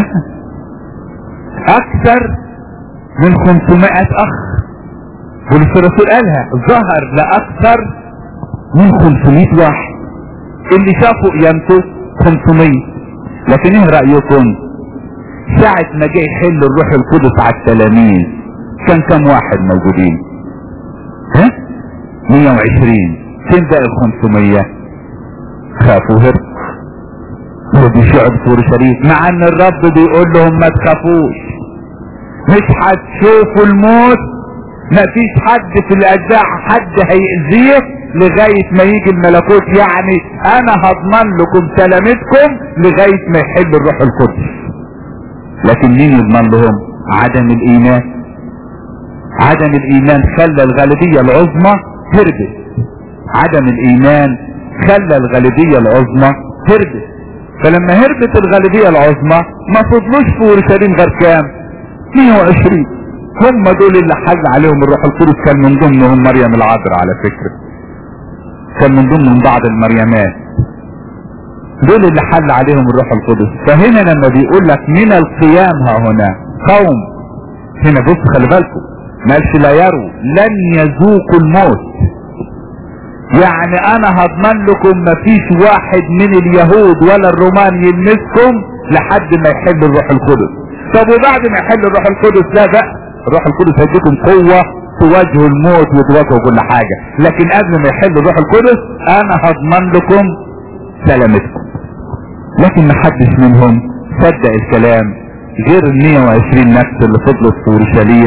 اكثر من 500 اخ ولسه الرسول قالها ظهر لاكثر من 500 واحد اللي شافوا قيامته 500 لكن ايه رايكم ساعة ما جه يحل الروح القدس على التلاميذ كان كم واحد موجودين ها 120 فين باقي ال 500 خافوا هرب ودي شعب سور شريف مع ان الرب بيقول لهم ما تخافوش مش هتشوفوا الموت ما فيش حد في الاجزاء حد هيأذيه لغاية ما يجي الملكوت يعني انا هضمن لكم سلامتكم لغاية ما يحل الروح القدس لكن مين يضمن لهم عدم الايمان عدم الايمان خلى الغالبية العظمى هربت عدم الايمان خلى الغالبية العظمى هربت فلما هربت الغالبية العظمى ما فضلوش في اورشليم غير كام 120 هم دول اللي حل عليهم الروح القدس كان من ضمنهم مريم العذراء على فكرة كان من ضمنهم بعض المريمات دول اللي حل عليهم الروح القدس فهنا لما بيقول لك من القيام ها هنا قوم هنا بص خلي بالكم مالش لا يروا لن يذوقوا الموت يعني انا هضمن لكم مفيش واحد من اليهود ولا الرومان يلمسكم لحد ما يحل الروح القدس طب وبعد ما يحل الروح القدس لا بقى الروح القدس هيديكم قوة تواجهوا الموت وتواجهوا كل حاجة لكن قبل ما يحل الروح القدس انا هضمن لكم سلامتكم لكن ما حدش منهم صدق الكلام غير ال 120 نفس اللي فضلت في اورشليم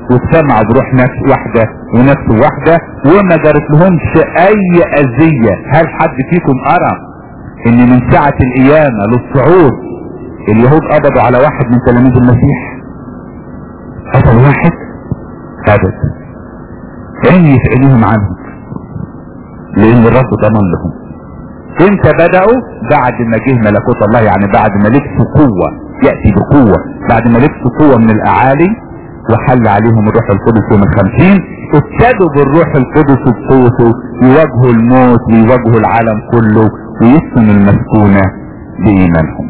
واجتمعوا بروح نفس واحدة ونفس واحدة وما جرت لهمش اي اذية هل حد فيكم ارى ان من ساعة القيامة للصعود اليهود قبضوا على واحد من تلاميذ المسيح قتل واحد ابدا عيني في عينيهم عنهم لان الرب ضمن لهم امتى بدأوا بعد ما جه ملكوت الله يعني بعد ما لبسوا قوة يأتي بقوة بعد ما لبسوا قوة من الاعالي وحل عليهم الروح القدس يوم الخمسين ابتدوا بالروح القدس بقوته يواجهوا الموت ويواجهوا العالم كله ويسكنوا المسكونة بإيمانهم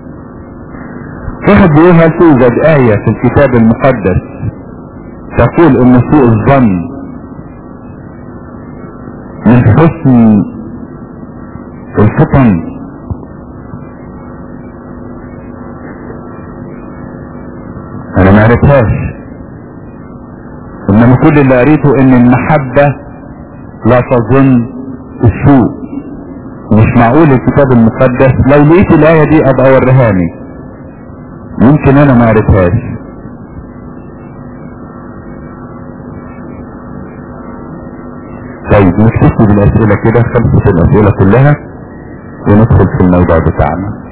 واحد بيقول هل توجد آية في الكتاب المقدس تقول ان سوء الظن من حسن الفطن انا ما عرفتهاش انما كل اللي قريته ان المحبة لا تظن السوء مش معقول الكتاب المقدس لو لقيت الاية دي ابقى وريهاني يمكن انا ما عرفتهاش طيب نكتفي بالاسئلة كده خلصت الاسئلة كلها وندخل في الموضوع بتاعنا